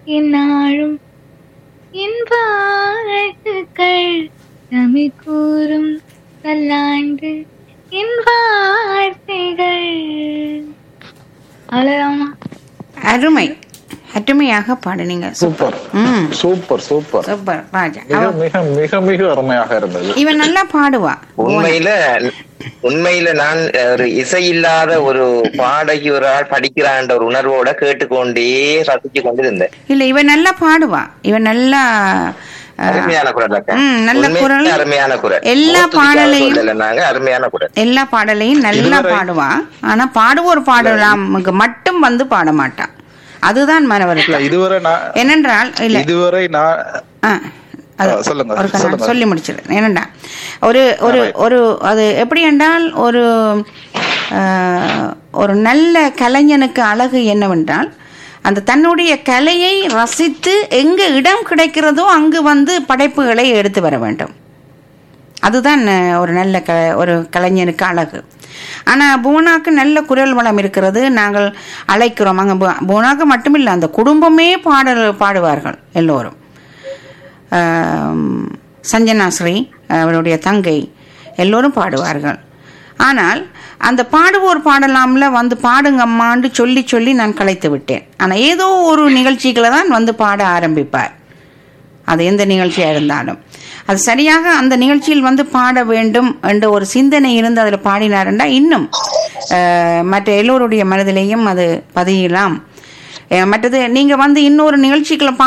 இந்நாளும் என் வாழ்த்துக்கள் தமிழ் கூறும் பல்லாண்டு என் வார்த்தைகள் அவ்வளவுதாம்மா அருமை அருமையாக பாடுனீங்க சூப்பர் ம் சூப்பர் சூப்பர் சூப்பர் ராஜா மிக அவ- மிக மிக மிக அருமையாக இருந்தது இவன் நல்லா பாடுவா உண்மையில உண்மையில நான் ஒரு இசை இல்லாத ஒரு பாடகி ஒரு ஆள் படிக்கிறான்ற ஒரு உணர்வோட கேட்டுக்கொண்டே ரசிச்சு கொண்டிருந்தேன் இல்ல இவன் நல்லா பாடுவா இவன் நல்லா அஹ், அருமையான குரல் அக்கா ம், நல்ல உண்மையிலே குரல். அருமையான குரல் எல்லா மூத்துக்காக பாடலையும் சொல்லல நாங்க அருமையான குரல் எல்லா பாடலையும் நல்லா இதுவரை- பாடுவா ஆனா பாடுவோர் பாடலாமுக்கு மட்டும் வந்து பாட மாட்டான் அதுதான் இல்ல மனவருத்தம் இதுவரை நான் என்னென்றால் இல்ல இதுவரை நான் ஆ, அது ஆ, சொல்லுங்க, ஒரு கணம் சொல்லுங்க. சொல்லி முடிச்சிடு என்னண்டா ஒரு ஒரு ஒரு அது எப்படி என்றால் ஒரு ஆ, ஒரு நல்ல கலைஞனுக்கு அழகு என்னவென்றால் அந்த தன்னுடைய கலையை ரசித்து எங்க இடம் கிடைக்கிறதோ அங்கு வந்து படைப்புகளை எடுத்து வர வேண்டும் அதுதான் அஹ், ஒரு நல்ல க ஒரு கலைஞனுக்கு அழகு ஆனால் பூனாக்கு நல்ல குரல் வளம் இருக்கிறது நாங்கள் அழைக்கிறோம் அங்கே பூனாக்கு மட்டுமில்லை அந்த குடும்பமே பாடல் பாடுவார்கள் எல்லோரும் ஆம், சஞ்சனா ஸ்ரீ அவருடைய தங்கை எல்லோரும் பாடுவார்கள் ஆனால் அந்த பாடுவோர் பாடலாம்ல வந்து பாடுங்கம்மான்னு சொல்லி சொல்லி நான் கலைத்து விட்டேன் ஆனால் ஏதோ ஒரு நிகழ்ச்சிகளை தான் வந்து பாட ஆரம்பிப்பார் அது எந்த நிகழ்ச்சியாக இருந்தாலும் அது சரியாக அந்த நிகழ்ச்சியில் வந்து பாட வேண்டும் என்ற ஒரு சிந்தனை இருந்து அதில் பாடினாருண்டா இன்னும் அஹ், மற்ற எல்லோருடைய மனதிலேயும் அது பதியலாம் அஹ், மற்றது நீங்கள் வந்து இன்னொரு நிகழ்ச்சிக்குள்ள